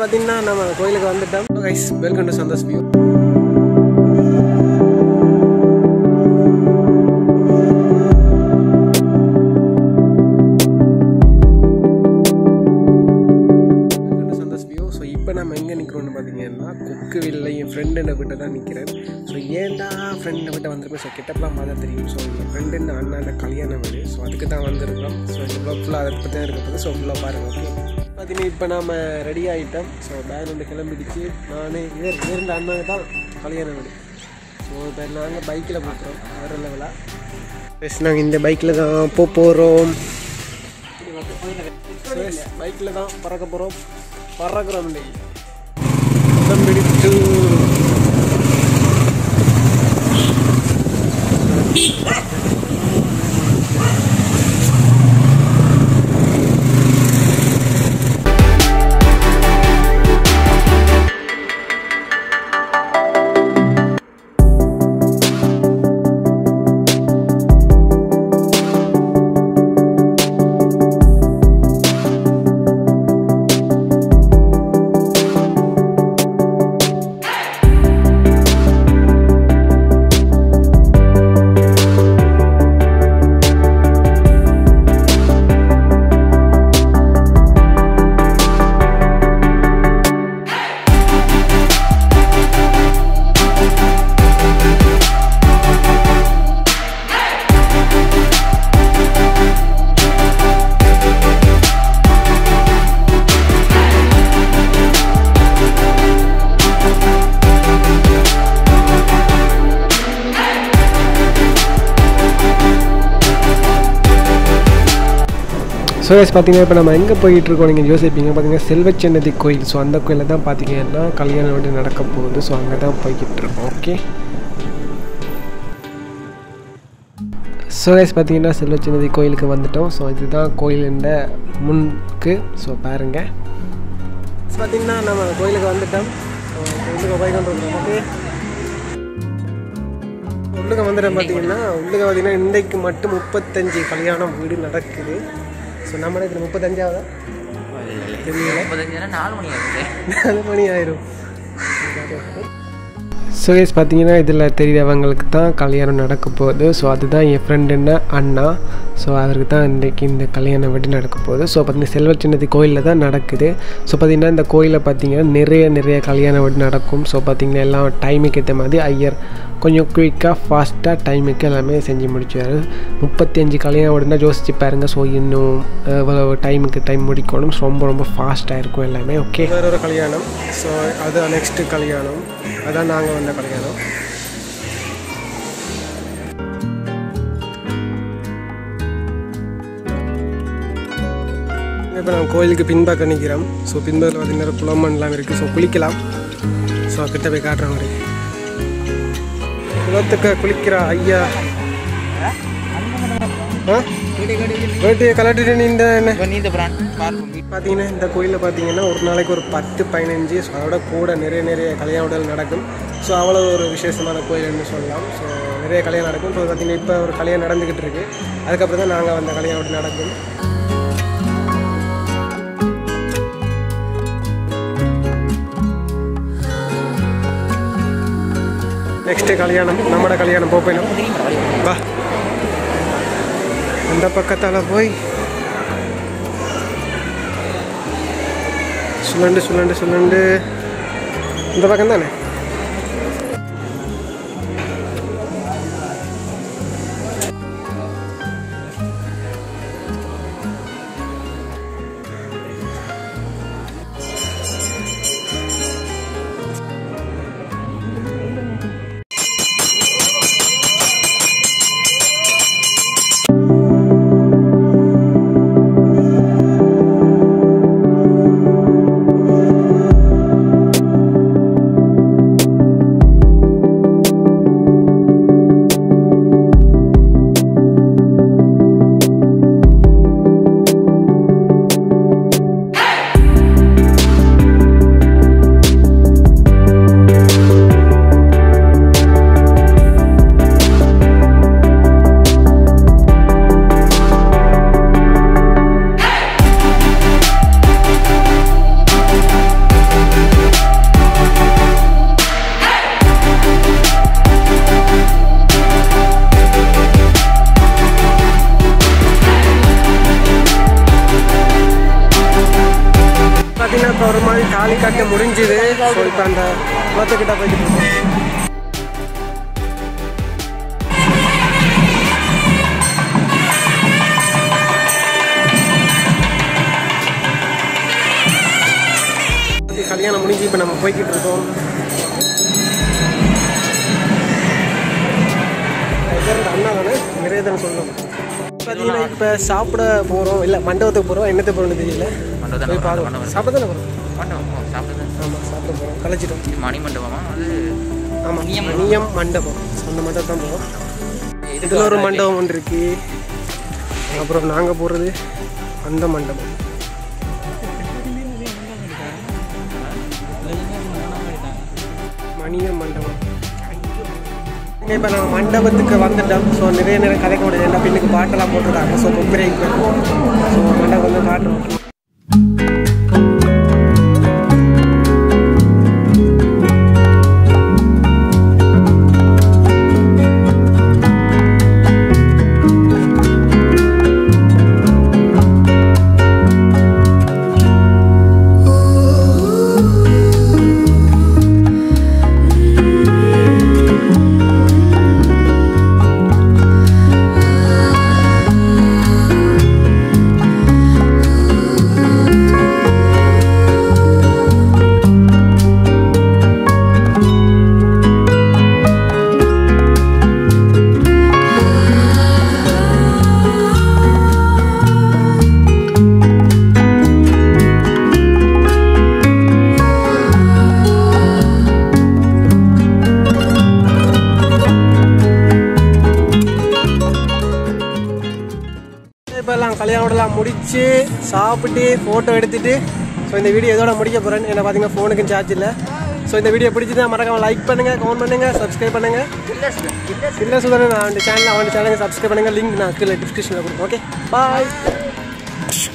பார்த்தீங்கன்னா நம்ம கோயிலுக்கு வந்துட்டோம் guys welcome to Santosh view Santosh view so இப்போ நம்ம எங்கே நிற்கிறோம்னு பார்த்தீங்கன்னா கொக்குவில்லை என் ஃப்ரெண்டு வீட்டை தான் நிற்கிறேன் ஸோ ஏன்டா ஃப்ரெண்டு வீட்டை வந்திருக்கோம் ஸோ கிட்டப்பெல்லாம் பார்த்தா தெரியும் ஸோ என் ஃப்ரெண்டு அண்ணாண்ட கல்யாணம் வீடு ஸோ அதுக்கு தான் வந்திருக்கோம் ஸோ இந்த ப்ளாக் ஃபுல்லாக அதை பற்றி தான் இருக்க போகுது ஸோ ஃபுல்லாக பாருங்கள் ஓகே பார்த்தீங்கன்னா இப்போ நம்ம ரெடி ஆகிட்டோம் ஸோ பேன் வந்து கிளம்பிடுச்சு நான் இவர் இரண்டு அண்ணன் தான் கல்யாணம் வீடு ஸோ இப்போ நாங்கள் பைக்கில் போகிறோம் வேறு லெவலாக ப்ளஸ் நாங்கள் இந்த பைக்கில் தான் போக போகிறோம் பைக்கில் தான் பறக்க போகிறோம் பறக்கிறோம் பிடிச்சு ஸோ எஸ் பார்த்தீங்கன்னா இப்போ நம்ம எங்கே போயிட்டு இருக்கோம் நீங்கள் யோசிப்பீங்க பார்த்தீங்கன்னா செல்வச்சன்னதி கோயில் ஸோ அந்த கோயிலில் தான் பார்த்தீங்கன்னா கல்யாணம் வந்து நடக்க போகுது ஸோ அங்கே தான் போய்கிட்டு இருக்கோம் ஓகே ஸோ எஸ் பார்த்தீங்கன்னா செல்வச்சன்னதி கோயிலுக்கு வந்துட்டோம் ஸோ இதுதான் கோயிலுண்ட முன்க்கு ஸோ பாருங்கள் பார்த்தீங்கன்னா நம்ம கோயிலுக்கு வந்துட்டோம் உள்ளுக்கு போய் கொண்டு வந்தோம் ஓகே உள்ளுக வந்துட்டோம் பார்த்தீங்கன்னா உள்ளுக பார்த்தீங்கன்னா இன்றைக்கு மட்டும் முப்பத்தஞ்சு கல்யாணம் வீடு நடக்குது ஸோ நம்ம இடத்துல முப்பத்தஞ்சாவதா முப்பத்தஞ்சு நாலு மணி ஆகுது நாலு மணி ஆயிரும் ஸோ எஸ் பார்த்தீங்கன்னா இதில் தெரியவங்களுக்கு தான் கல்யாணம் நடக்க போகுது ஸோ அதுதான் என் ஃப்ரெண்டுன்னா அண்ணா ஸோ அவருக்கு தான் இன்றைக்கி இந்த கல்யாணம் வீடு நடக்க போகுது ஸோ பார்த்தீங்கன்னா செல்வச்சின்னதி கோயிலில் தான் நடக்குது ஸோ பார்த்தீங்கன்னா இந்த கோயிலில் பார்த்தீங்கன்னா நிறைய நிறைய கல்யாண வீடு நடக்கும் ஸோ பார்த்தீங்கன்னா எல்லாம் டைமுக்கு ஏற்ற மாதிரி ஐயர் கொஞ்சம் குயிக்காக ஃபாஸ்ட்டாக டைமுக்கு எல்லாமே செஞ்சு முடிச்சாரு முப்பத்தி அஞ்சு கல்யாணம் வீடுனா யோசிச்சு பாருங்க ஸோ இன்னும் இவ்வளவு டைமுக்கு டைம் முடிக்கணும் ஸோ ரொம்ப ரொம்ப ஃபாஸ்ட்டாக இருக்கும் எல்லாமே ஓகே வேற ஒரு கல்யாணம் ஸோ அது நெக்ஸ்ட்டு கல்யாணம் அதான் நாங்கள் வந்த கல்யாணம் இப்போ நான் கோயிலுக்கு பின்பக்கம் நிற்கிறோம் ஸோ பின்பக்கத்தில் பார்த்தீங்கன்னா குளமண்லாம் இருக்குது ஸோ குளிக்கலாம் ஸோ கிட்ட போய் காட்டுறேன் மாதிரி குளத்துக்கு குளிக்கிற ஐயா ஆ வேட்டியை கலட்டிட்டு நீந்த என்ன நீந்த பிரான் பார்ப்போம் பார்த்தீங்கன்னா இந்த கோயிலில் பார்த்தீங்கன்னா ஒரு நாளைக்கு ஒரு பத்து பதினஞ்சு ஸோ அதோட கூட நிறைய நிறைய கல்யாண உடல் நடக்கும் ஸோ அவ்வளோ ஒரு விசேஷமான கோயில்னு சொல்லலாம் ஸோ நிறைய கல்யாணம் நடக்கும் ஸோ பார்த்தீங்கன்னா இப்போ ஒரு கல்யாணம் நடந்துக்கிட்டு இருக்கு அதுக்கப்புறம் தான் நாங்கள் வந்த கல்யாணம் உடல் நடக்கும் நெக்ஸ்ட்டு கல்யாணம் நம்மட கல்யாணம் போப்பேனும் வா அந்த பக்கத்தால் போய் சுழண்டு சுழண்டு சுழண்டு இந்த பக்கம் தானே இப்போ அந்த குளத்துக்கிட்ட போய்கிட்டு இருக்கோம் கல்யாணம் முடிஞ்சு இப்போ நம்ம போய்கிட்டு இருக்கோம் பேர் அண்ணா தானே நிறையதான் சொல்லணும் பார்த்தீங்கன்னா இப்போ சாப்பிட போகிறோம் இல்லை மண்டபத்துக்கு போகிறோம் என்னத்தை போகிறோம்னு தெரியல மண்டபம் போய் தானே, பார்க்கலாம் மண்டபம். சாப்பிட தானே போகிறோம் மண்டபம் ஓ, சாப்பிடுது ஆமாம் சாப்பிட போகிறோம் கலைச்சிட்டோம் இது மணி மண்டபமா அது ஆமாம் நியம் மண்டபம் அந்த மண்டபம் தான் போகிறோம் இதில் ஒரு மண்டபம் ஒன்று இருக்கு அப்புறம் நாங்கள் போகிறது அந்த மண்டபம் மணிய மண்டபம் இப்போ நான் மண்டபத்துக்கு வந்துட்டோம் ஸோ நிறைய நேரம் கதைக்க முடியாது ஏன்னா பின்னுக்கு பாட்டெல்லாம் போட்டுருக்காங்க ஸோ பிரேக் ஸோ மண்டபம் வந்து காட்டுறோம் இப்போ எல்லாம் கல்யாணம்லாம் முடிச்சு சாப்பிட்டு ஃபோட்டோ எடுத்துட்டு ஸோ இந்த வீடியோ இதோட முடிக்க போகிறேன் என்ன பார்த்தீங்கன்னா ஃபோனுக்கும் சார்ஜ் இல்லை ஸோ இந்த வீடியோ பிடிச்சதா மறக்காம லைக் பண்ணுங்கள் கமெண்ட் பண்ணுங்கள் சப்ஸ்கிரைப் பண்ணுங்கள் இல்லை சுதரன் அவன் சேனல் அவன் சேனலுக்கு சப்ஸ்கிரைப் பண்ணுங்கள் லிங்க் நான் கீழே டிஸ்கிரிப்ஷனில் கொடுப்பேன் ஓகே பாய்